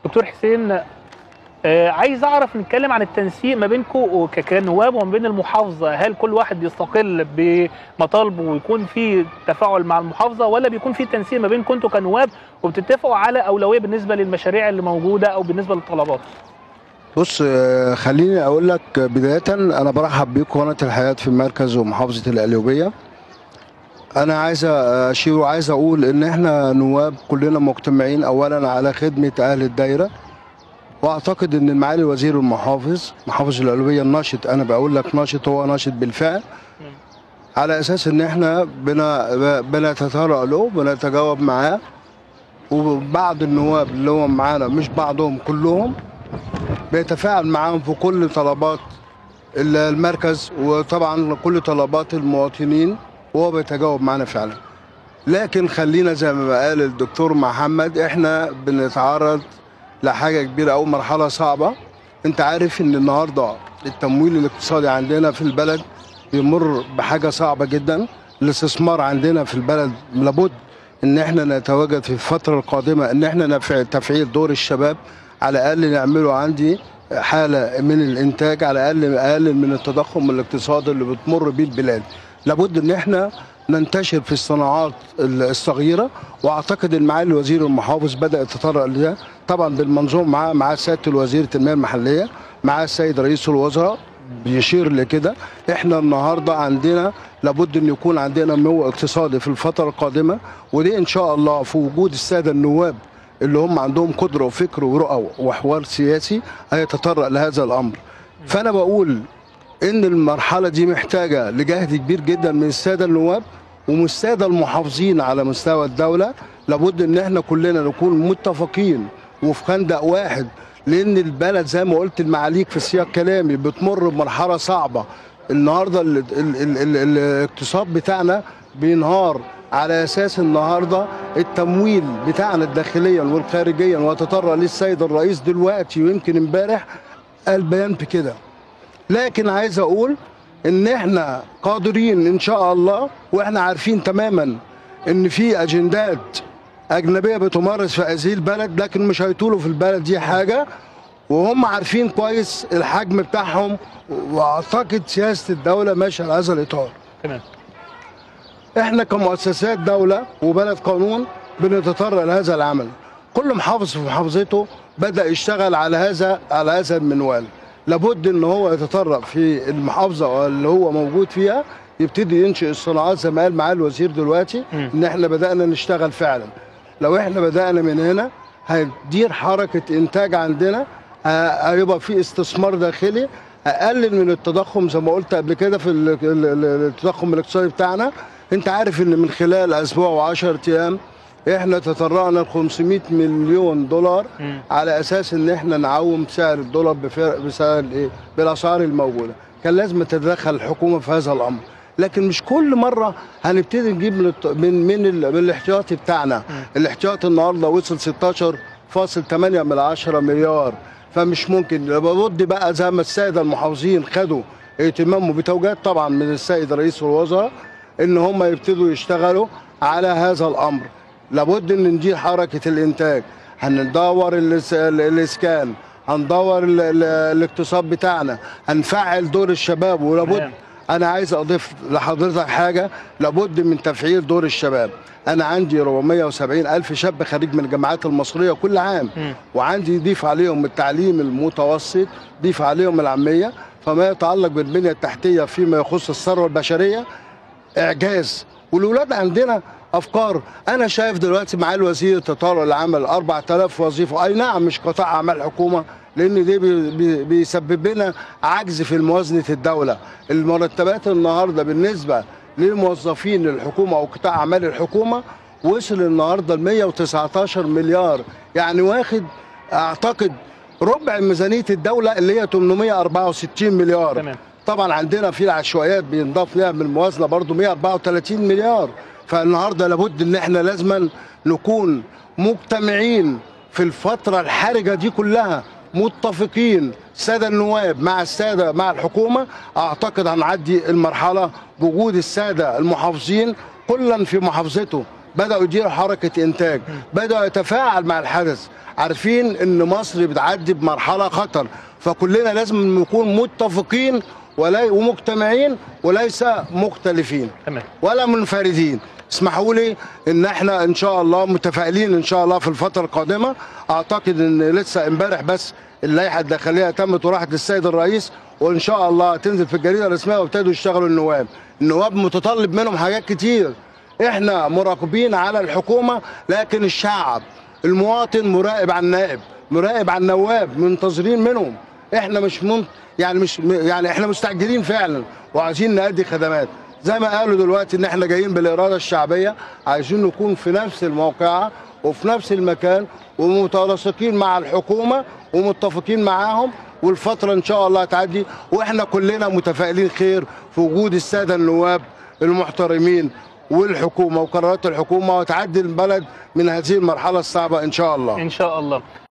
دكتور حسين آه، عايز اعرف نتكلم عن التنسيق ما بينكم كنواب وما بين المحافظه هل كل واحد يستقل بمطالبه ويكون في تفاعل مع المحافظه ولا بيكون في تنسيق ما بينكم انتوا كنواب وبتتفقوا على اولويه بالنسبه للمشاريع اللي موجوده او بالنسبه للطلبات بص آه، خليني اقول لك بدايه انا برحب بيكم قناه الحياه في مركز ومحافظه القليوبيه انا عايز اشير وعايز اقول ان احنا نواب كلنا مجتمعين اولا على خدمه اهل الدايره واعتقد ان معالي وزير المحافظ محافظ القليوبيه الناشط انا بقول لك ناشط هو ناشط بالفعل على اساس ان احنا بنا بنتطرق له بنتجاوب معاه وبعض النواب اللي هو معانا مش بعضهم كلهم بيتفاعل معاهم في كل طلبات ال- المركز وطبعا كل طلبات المواطنين وهو بيتجاوب معانا فعلا لكن خلينا زي ما قال الدكتور محمد احنا بنتعرض لحاجه كبيره او مرحله صعبه انت عارف ان النهارده التمويل الاقتصادي عندنا في البلد بيمر بحاجه صعبه جدا الاستثمار عندنا في البلد لابد ان احنا نتواجد في الفتره القادمه ان احنا نفع- تفعيل دور الشباب على الاقل نعمله عندي حاله من الانتاج على الاقل اقلل من التضخم الاقتصادي اللي بتمر بيه البلاد لابد ان احنا ننتشر في الصناعات الصغيره واعتقد ان معالي وزير المحافظ بدا يتطرق لده طبعا بالمنظوم مع مع سياده الوزير التنميه المحليه مع السيد رئيس الوزراء بيشير لكده احنا النهارده عندنا لابد ان يكون عندنا نمو اقتصادي في الفتره القادمه ودي ان شاء الله في وجود الساده النواب اللي هم عندهم قدره وفكر ورؤى وحوار سياسي هيتطرق لهذا الامر فانا بقول ان المرحله دي محتاجه لجهد كبير جدا من الساده النواب ومن الساده المحافظين على مستوى الدوله لابد ان احنا كلنا نكون متفقين وفي خندق واحد لان البلد زي ما قلت المعاليك في سياق كلامي بتمر بمرحله صعبه النهارده ال ال ال ال الاقتصاد بتاعنا بينهار على اساس النهارده التمويل بتاعنا داخليا والخارجيا وتطرق للسيد الرئيس دلوقتي ويمكن امبارح قال بيان بكده لكن عايز اقول ان احنا قادرين ان شاء الله واحنا عارفين تماما ان في اجندات اجنبيه بتمارس في هذه البلد لكن مش هيطولوا في البلد دي حاجه وهم عارفين كويس الحجم بتاعهم واعتقد سياسه الدوله ماشيه على هذا الاطار تمام احنا كمؤسسات دولة وبلد قانون بنتطرق لهذا العمل كل محافظ في محافظته بدأ يشتغل على هذا على هذا المنوال لابد ان هو يتطرق في المحافظة اللي هو موجود فيها يبتدي ينشئ الصناعات زي ما قال معالي الوزير دلوقتي مم. ان احنا بدأنا نشتغل فعلا لو احنا بدأنا من هنا هتدير حركة انتاج عندنا ه- هيبقى في استثمار داخلي اقلل من التضخم زي ما قلت قبل كده في ال- ال- ال- التضخم الاقتصادي بتاعنا انت عارف ان من خلال اسبوع و10 ايام احنا تطرقنا ل 500 مليون دولار مم. على اساس ان احنا نعوم سعر الدولار بفرق بسعر ايه بالاسعار الموجوده كان لازم تتدخل الحكومه في هذا الامر لكن مش كل مره هنبتدي نجيب من الت- من من, ال- من الاحتياطي بتاعنا الاحتياطي النهارده وصل 16.8 من 10 مليار فمش ممكن لابد بقى زي ما الساده المحافظين خدوا اهتمامهم بتوجيهات طبعا من السيد رئيس الوزراء ان هم يبتدوا يشتغلوا على هذا الامر لابد ان ندير حركه الانتاج هندور الاس- ال- الاسكان هندور ال- ال- الاقتصاد بتاعنا هنفعل دور الشباب ولابد تمام. انا عايز اضيف لحضرتك حاجه لابد من تفعيل دور الشباب انا عندي 470 الف شاب خريج من الجامعات المصريه كل عام مم. وعندي ضيف عليهم التعليم المتوسط ضيف عليهم العاميه فما يتعلق بالبنيه التحتيه فيما يخص الثروه البشريه اعجاز والولاد عندنا افكار انا شايف دلوقتي معالي الوزير تطالع لعمل 4000 وظيفه اي نعم مش قطاع اعمال حكومه لان دي بي- بي- بيسبب لنا عجز في موازنه الدوله المرتبات النهارده بالنسبه للموظفين الحكومه او قطاع اعمال الحكومه وصل النهارده ل 119 مليار يعني واخد اعتقد ربع ميزانيه الدوله اللي هي 864 مليار تمام. طبعا عندنا في العشوائيات بينضاف لها من الموازنه برضو 134 مليار فالنهارده لابد ان احنا لازما نكون مجتمعين في الفتره الحرجه دي كلها متفقين الساده النواب مع الساده مع الحكومه اعتقد هنعدي المرحله بوجود الساده المحافظين كلا في محافظته بداوا يديروا حركه انتاج بداوا يتفاعل مع الحدث عارفين ان مصر بتعدي بمرحله خطر فكلنا لازم نكون متفقين ولا ومجتمعين وليس مختلفين تمام ولا منفردين اسمحوا لي ان احنا ان شاء الله متفائلين ان شاء الله في الفتره القادمه اعتقد ان لسه امبارح بس اللائحه الداخليه تمت وراحت للسيد الرئيس وان شاء الله تنزل في الجريده الرسميه وابتدوا يشتغلوا النواب النواب متطلب منهم حاجات كتير احنا مراقبين على الحكومه لكن الشعب المواطن مراقب على النائب مراقب على النواب منتظرين منهم احنا مش من يعني مش يعني احنا مستعجلين فعلا وعايزين نأدي خدمات زي ما قالوا دلوقتي ان احنا جايين بالاراده الشعبيه عايزين نكون في نفس الموقعه وفي نفس المكان ومتناسقين مع الحكومه ومتفقين معاهم والفتره ان شاء الله تعدي واحنا كلنا متفائلين خير في وجود الساده النواب المحترمين والحكومه وقرارات الحكومه وتعدي البلد من هذه المرحله الصعبه ان شاء الله ان شاء الله